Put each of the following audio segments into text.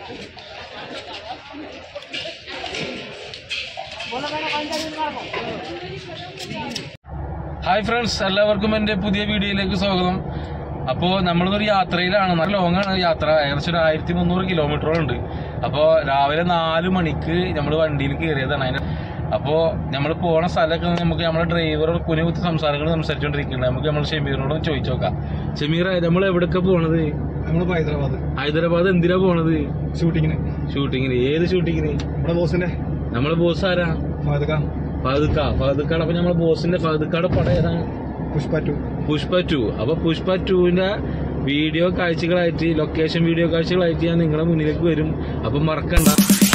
hi friends എല്ലാവർക്കും എൻ്റെ പുതിയ വീഡിയോയിലേക്ക് സ്വാഗതം അപ്പോൾ നമ്മളിതൊരു യാത്രയിലാണ് നല്ല ലോങ് ആണ് യാത്ര ഏകദേശം ഒരു ആയിരത്തി മുന്നൂറ് കിലോമീറ്ററോളം ഉണ്ട് അപ്പോൾ രാവിലെ നാല് മണിക്ക് നമ്മൾ വണ്ടിയിൽ കയറിയതാണ് അതിന് അപ്പോൾ നമ്മൾ പോണ സ്ഥലമൊക്കെ നമുക്ക് നമ്മുടെ ഡ്രൈവറോട് കുഞ്ഞു കുത്തി സംസാരങ്ങൾ സംസാരിച്ചുകൊണ്ടിരിക്കുന്നുണ്ട് നമുക്ക് നമ്മൾ ഷമീറിനോട് ചോദിച്ചു നോക്കാം ഷമീർ നമ്മൾ എവിടെയൊക്കെ പോണത് നമ്മളിപ്പോ ഹൈദരാബാദ് ഹൈദരാബാദ് എന്തിനാ പോണത് ഷൂട്ടിങ്ങിന് ഷൂട്ടിങ്ങിന് ഏത് ഷൂട്ടിങ്ങിന് നമ്മുടെ ബോസിന്റെ നമ്മളെ ബോസ് ആരാ ഫാദക്ക ഫഹദ്ക്ക ഫഹദ്ക്കാട് അപ്പൊ നമ്മളെ ബോസിന്റെ ഫഹദ്ക്കാട് പടം ഏതാണ് പുഷ്പ ടു പുഷ്പ ടു അപ്പൊ പുഷ്പ ടുവിന്റെ വീഡിയോ കാഴ്ചകളായിട്ട് ലൊക്കേഷൻ വീഡിയോ കാഴ്ചകളായിട്ട് ഞാൻ നിങ്ങളുടെ മുന്നിലേക്ക് വരും അപ്പൊ മറക്കണ്ട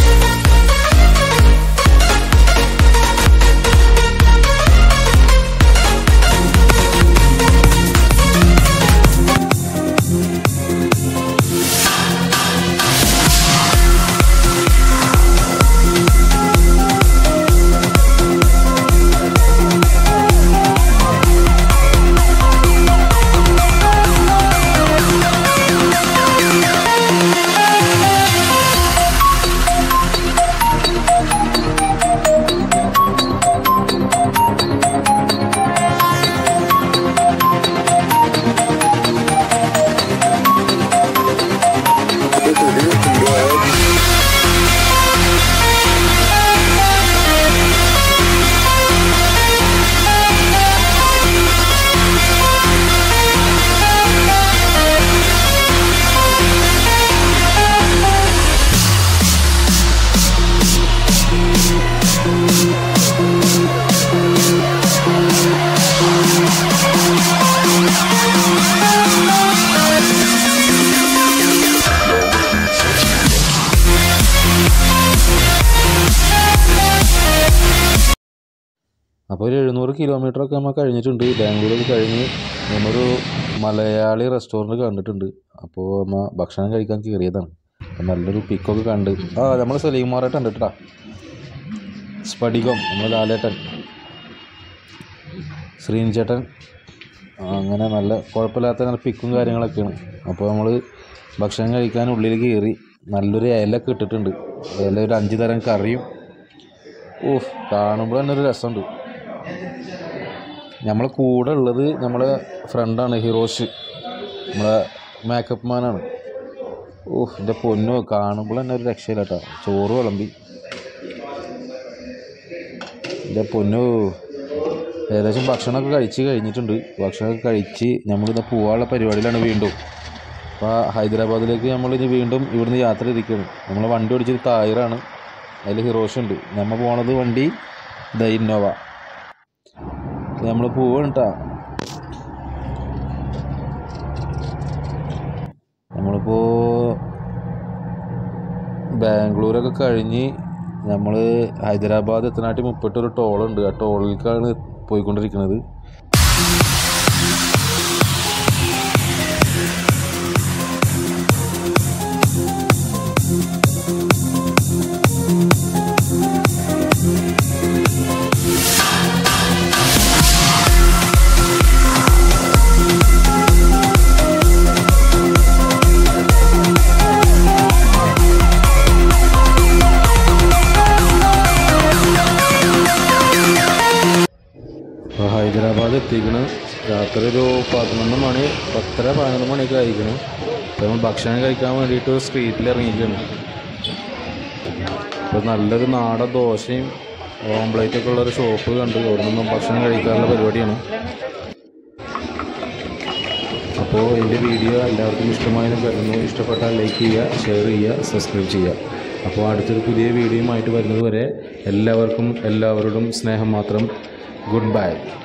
അപ്പോൾ ഒരു എഴുന്നൂറ് കിലോമീറ്റർ ഒക്കെ നമ്മൾ കഴിഞ്ഞിട്ടുണ്ട് ബാംഗ്ലൂരിൽ കഴിഞ്ഞ് നമ്മൊരു മലയാളി റെസ്റ്റോറൻറ്റ് കണ്ടിട്ടുണ്ട് അപ്പോൾ നമ്മ ഭക്ഷണം കഴിക്കാൻ കയറിയതാണ് അപ്പോൾ നല്ലൊരു പിക്കൊക്കെ കണ്ട് ആ നമ്മൾ സലീമാറായിട്ട് കണ്ടിട്ടാ സ്ഫടികം നമ്മൾ ലാലേട്ടൻ ശ്രീനിച്ചേട്ടൻ ആ, അങ്ങനെ നല്ല കുഴപ്പമില്ലാത്ത നല്ല പിക്കും കാര്യങ്ങളൊക്കെയാണ് അപ്പോൾ നമ്മൾ ഭക്ഷണം കഴിക്കാൻ ഉള്ളിൽ കയറി നല്ലൊരു ഇലയൊക്കെ ഇട്ടിട്ടുണ്ട് ഇല ഒരു അഞ്ച് തരം കറിയും ഓഹ് കാണുമ്പോൾ തന്നെ ഒരു രസമുണ്ട് നമ്മളെ കൂടെ ഉള്ളത് നമ്മളെ ഫ്രണ്ടാണ് ഹിറോഷ് നമ്മളെ മേക്കപ്പ് മാനാണ് ഓഹ് എൻ്റെ പൊന്നോ കാണുമ്പോൾ തന്നെ ഒരു രക്ഷയില്ല കേട്ടോ ചോറ് വിളമ്പി എൻ്റെ പൊന്നോ ഏകദേശം ഭക്ഷണമൊക്കെ കഴിച്ച് കഴിഞ്ഞിട്ടുണ്ട് ഭക്ഷണമൊക്കെ കഴിച്ച് നമ്മളിന്ന് പോകാനുള്ള പരിപാടിയിലാണ് വീണ്ടും അപ്പോൾ ഹൈദരാബാദിലേക്ക് നമ്മളിനി വീണ്ടും ഇവിടുന്ന് യാത്ര ഇരിക്കുകയാണ് നമ്മൾ വണ്ടി ഓടിച്ചത് തായറാണ് അതിൽ ഹിറോഷ് ഉണ്ട് നമ്മൾ പോണത് വണ്ടി ദ ഇന്നോവ നമ്മൾ പോവാണ് കേട്ടാ നമ്മളിപ്പോൾ ബാംഗ്ലൂരൊക്കെ കഴിഞ്ഞ് നമ്മൾ ഹൈദരാബാദ് എത്തനാട്ടി മുപ്പത്തൊരു ടോളുണ്ട് ആ ടോളിലേക്കാണ് പോയിക്കൊണ്ടിരിക്കുന്നത് അപ്പോൾ ഹൈദരാബാദ് എത്തിക്കണം രാത്രി ഒരു പതിനൊന്ന് മണി പത്തര പതിനൊന്ന് മണിയൊക്കെ ആയിരിക്കണം അപ്പോൾ നമ്മൾ ഭക്ഷണം കഴിക്കാൻ വേണ്ടിയിട്ട് സ്ട്രീറ്റിൽ ഇറങ്ങിയിരിക്കണം അപ്പോൾ നല്ലൊരു നാടൻ ദോശയും ഓംപ്ലേറ്റ് ഒക്കെ ഉള്ളൊരു ഷോപ്പ് കണ്ട് അവിടെ നിന്നും ഭക്ഷണം കഴിക്കാനുള്ള പരിപാടിയാണ് അപ്പോൾ എൻ്റെ വീഡിയോ എല്ലാവർക്കും ഇഷ്ടമായെന്ന് കരുതുന്നു ഇഷ്ടപ്പെട്ടാൽ ലൈക്ക് ചെയ്യുക ഷെയർ ചെയ്യുക സബ്സ്ക്രൈബ് ചെയ്യുക അപ്പോൾ അടുത്തൊരു പുതിയ വീഡിയോയുമായിട്ട് വരുന്നത് വരെ എല്ലാവർക്കും എല്ലാവരോടും സ്നേഹം മാത്രം ഗുഡ് ബൈ